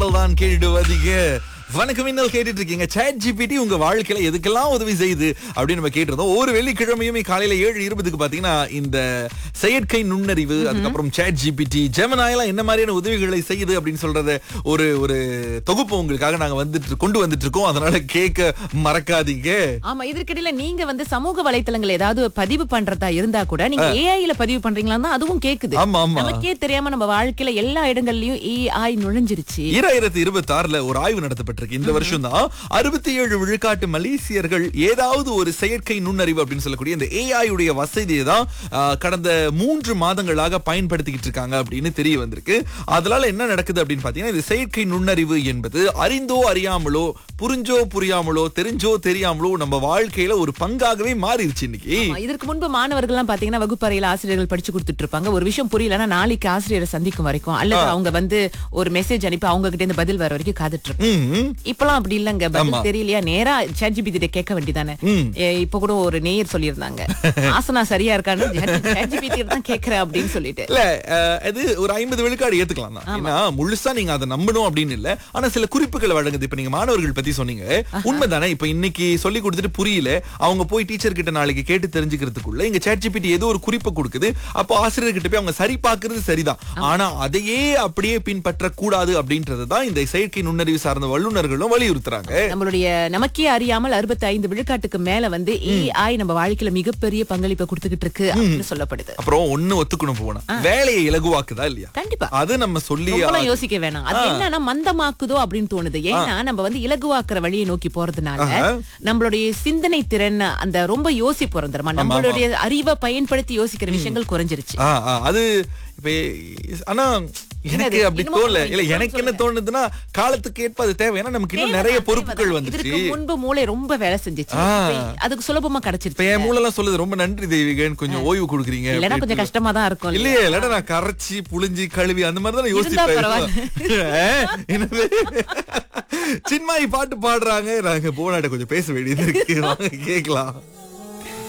பாடல் தான் கேட்டுவதிக வணக்கம் இன்னல் கேட்டுட்டு இருக்கீங்க சேட் ஜிபிடி உங்க வாழ்க்கையில எதுக்கெல்லாம் உதவி செய்யுது அப்படின்னு நம்ம கேட்டிருந்தோம் ஒரு வெள்ளிக்கிழமையுமே காலையில ஏழு இருபதுக்கு பாத்தீங்கன்னா இந்த செயற்கை நுண்ணறிவு அதுக்கப்புறம் சேட் ஜிபிடி ஜெமனாயெல்லாம் என்ன மாதிரியான உதவிகளை செய்யுது அப்படின்னு சொல்றத ஒரு ஒரு தொகுப்பு உங்களுக்காக நாங்க வந்துட்டு கொண்டு வந்துட்டு இருக்கோம் அதனால கேட்க மறக்காதீங்க ஆமா இதற்கிடையில நீங்க வந்து சமூக வலைத்தளங்கள் ஏதாவது பதிவு பண்றதா இருந்தா கூட நீங்க ஏஐல பதிவு பண்றீங்களா அதுவும் கேக்குது ஆமா ஆமா நமக்கே தெரியாம நம்ம வாழ்க்கையில எல்லா இடங்கள்லயும் ஏஐ நுழைஞ்சிருச்சு ஈராயிரத்தி இருபத்தி ஆறுல ஒரு ஆய்வு நடத்தப்பட்டிருக்கு இந்த வருஷம் தான் அறுபத்தி ஏழு விழுக்காட்டு மலேசியர்கள் ஏதாவது ஒரு செயற்கை நுண்ணறிவு அப்படின்னு சொல்லக்கூடிய இந்த ஏஐ உடைய வசதியை தான் ஆ, கடந்த மூன்று மாதங்களாக பயன்படுத்திக்கிட்டு இருக்காங்க அப்படின்னு தெரிய வந்திருக்கு அதனால என்ன நடக்குது அப்படின்னு பாத்தீங்கன்னா இந்த செயற்கை நுண்ணறிவு என்பது அறிந்தோ அறியாமலோ புரிஞ்சோ புரியாமலோ தெரிஞ்சோ தெரியாமலோ நம்ம வாழ்க்கையில ஒரு பங்காகவே மாறிடுச்சு இன்னைக்கு ஆமா, இதற்கு முன்பு மாணவர்கள் எல்லாம் பாத்தீங்கன்னா வகுப்பறையில ஆசிரியர்கள் படிச்சு கொடுத்துட்டு இருப்பாங்க ஒரு விஷயம் புரியலன்னா நாளைக்கு ஆசிரியரை சந்திக்கும் வரைக்கும் அல்லது அவங்க வந்து ஒரு மெசேஜ் அனுப்பி அவங்க கிட்ட இருந்து பதில் வர வரைக்கும் காத்துட்டு இருப்பாங்க ம், இப்பெல்லாம் அப்படி இல்லங்க ஆமா. பதில் தெரியலையா நேரா ChatGPT கிட்ட கேட்க வேண்டியதானே ம். ஏ, இப்ப கூட ஒரு நேயர் சொல்லியிருந்தாங்க ஆசனா சரியா இருக்கான்னு ChatGPT கிட்ட தான் கேக்குறேன் அப்படின்னு சொல்லிட்டு இல்ல அஹ், அது ஒரு ஐம்பது விழுக்காடு ஏத்துக்கலாம் தான் ஏன்னா முழுசா நீங்க அதை நம்பணும் அப்படின்னு இல்ல ஆனா சில குறிப்புகளை வழங்குது இப்ப நீங்க மாணவர்கள் பத்தி சொன்னீங்க உண்மைதானே இப்ப இன்னைக்கு சொல்லி கொடுத்துட்டு புரியல அவங்க போய் டீச்சர் கிட்ட நாளைக்கு கேட்டு தெரிஞ்சுக்கிறதுக்குள்ள இங்க ChatGPT ஏதோ ஒரு குறிப்பை கொடுக்குது அப்போ ஆசிரியர் கிட்ட போய் அவங்க சரி பார்க்கிறது சரிதான் ஆனா அதையே அப்படியே பின்பற்ற கூடாது அப்படின்றது தான் இந்த செயற்கை நுண்ணறிவு சார்ந்த வல்லுநர்களும் வலியுறுத்துறாங்க நம்மளுடைய நமக்கே அறியாமல் அறுபத்தி ஐந்து விழுக்காட்டுக்கு மேல வந்து ஏஐ நம்ம வாழ்க்கையில மிகப்பெரிய பங்களிப்பை கொடுத்துக்கிட்டு இருக்கு அப்படின்னு சொல்லப்படுது அப்புறம் ஒண்ணு ஒத்துக்கணும் போனா வேலையை இலகுவாக்குதா இல்லையா கண்டிப்பா அது நம்ம சொல்லி ரொம்பலாம் யோசிக்க வேணாம் அது என்னன்னா மந்தமாக்குதோ அப்படின்னு தோணுது ஏன்னா நம்ம வந்து இலகுவாக்குற வழியை நோக்கி போறதுனால ஆஹா. நம்மளுடைய சிந்தனை திறன் அந்த ரொம்ப யோசிப்போம் தெரியுமா நம்மளுடைய அறிவை பயன்படுத்தி யோசிக்கிற விஷயங்கள் குறைஞ்சிருச்சு ஆ, ஆ, அது இப்ப ஆனா எனக்கு என்னது? அப்படி இன்னுமா தோணல நீங்க இல்ல சொல்லுங்க. எனக்கு என்ன தோணுதுன்னா காலத்துக்கு ஏற்ப அது தேவை ஏன்னா நமக்கு இன்னும் நிறைய தேவைதான், பொறுப்புகள் தேவைதான். வந்துச்சு இதற்கு முன்பு மூளை ரொம்ப வேலை செஞ்சுச்சு ஆ. இப்ப அதுக்கு சுலபமா இப்ப கிடைச்சிருச்சு என் மூலெல்லாம் சொல்லுது ரொம்ப நன்றி தெய்வீகன் கொஞ்சம் ஓய்வு கொடுக்குறீங்க இல்லைன்னா கொஞ்சம் அப்படின்னு. கஷ்டமா தான் இருக்கும் இல்லையே இல்லடா நான் கரைச்சி புளிஞ்சி கழுவி அந்த மாதிரி தான் இருந்தா யோசிப்பேன் பரவாயில்ல. ஆ, என்னது சின்மாயி பாட்டு பாடுறாங்க நாங்க போனாட்ட கொஞ்சம் பேச வேண்டியது இருக்கு வாங்க கேக்கலாம்